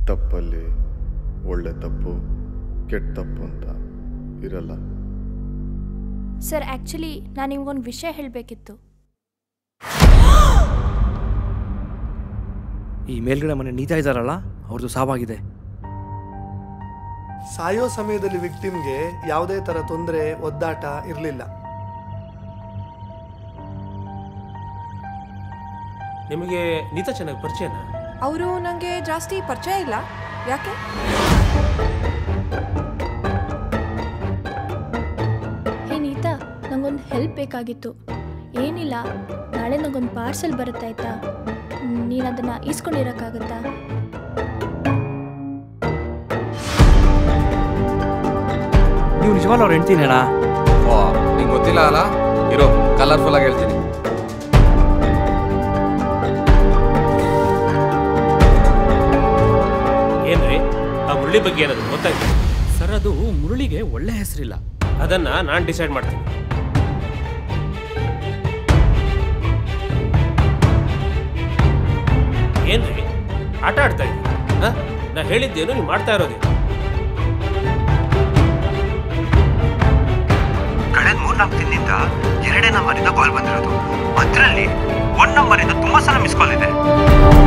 ತಪ್ಪಲ್ಲಿ ಒಳ್ಳೆ ತಪ್ಪು ಕೆಟ್ಟ ತಪ್ಪು ಅಂತ ಇರಲ್ಲ ಸರ್ ಆ್ಯಕ್ಚುಲಿ ನಾನು ನಿಮ್ಗೊಂದು ವಿಷಯ ಹೇಳಬೇಕಿತ್ತು ಈ ಮೇಲ್ಗಡೆ ಮನೆ ನೀತಾ ಇದ್ದಾರಲ್ಲ ಅವ್ರದ್ದು ಸಾವಾಗಿದೆ ಸಾಯೋ ಸಮಯದಲ್ಲಿ ವಿಕ್ಟಿಮ್ಗೆ ಯಾವುದೇ ಥರ ತೊಂದರೆ ಒದ್ದಾಟ ಇರಲಿಲ್ಲ ನಿಮಗೆ ನೀತಾ ಚೆನ್ನಾಗಿ ಪರಿಚಯನಾ ಅವರು ನನಗೆ ಜಾಸ್ತಿ ಪರಿಚಯ ಇಲ್ಲ ಯಾಕೆ ಹೇ ನೀತಾ ನಂಗೊಂದು ಹೆಲ್ಪ್ ಬೇಕಾಗಿತ್ತು ಏನಿಲ್ಲ ನಾಳೆ ನಂಗೊಂದು ಪಾರ್ಸೆಲ್ ಬರುತ್ತೆ ಆಯ್ತಾ ನೀನು ಅದನ್ನು ಈಸ್ಕೊಂಡಿರೋಕ್ಕಾಗತ್ತಾ ನೀವು ನಿಜವಾಗ್ಲೂ ಅವ್ರು ಹೆಂಡ್ತೀನೇನಾ ಓ ನಿಂಗೆ ಗೊತ್ತಿಲ್ಲ ಅಲ್ಲ ಇರೋ ಕಲರ್ಫುಲ್ ಆಗಿ ಹೇಳ್ತೀನಿ ಏನ್ರಿ ಆ ಮುರಳಿ ಬಗ್ಗೆ ಏನಾದ್ರು ಗೊತ್ತಾಯ್ತು ಸರ್ ಅದು ಮುರಳಿಗೆ ಒಳ್ಳೆ ಹೆಸರಿಲ್ಲ ಅದನ್ನ ನಾನು ಡಿಸೈಡ್ ಮಾಡ್ತೀನಿ ಏನ್ರಿ ಆಟ ಆಡ್ತಾ ಇದ್ದೀನಿ ನಾ ಹೇಳಿದ್ದೇನು ನೀವು ಮಾಡ್ತಾ ಇರೋದೇನು ಕಳೆದ ಮೂರ್ನಾಲ್ಕು ದಿನದಿಂದ ಎರಡೇ ನಂಬರಿಂದ ಕಾಲ್ ಬಂದಿರೋದು ಅದರಲ್ಲಿ ಒನ್ ನಂಬರಿಂದ ತುಂಬಾ ಸಲ ಮಿಸ್ ಕಾಲ್ ಇದೆ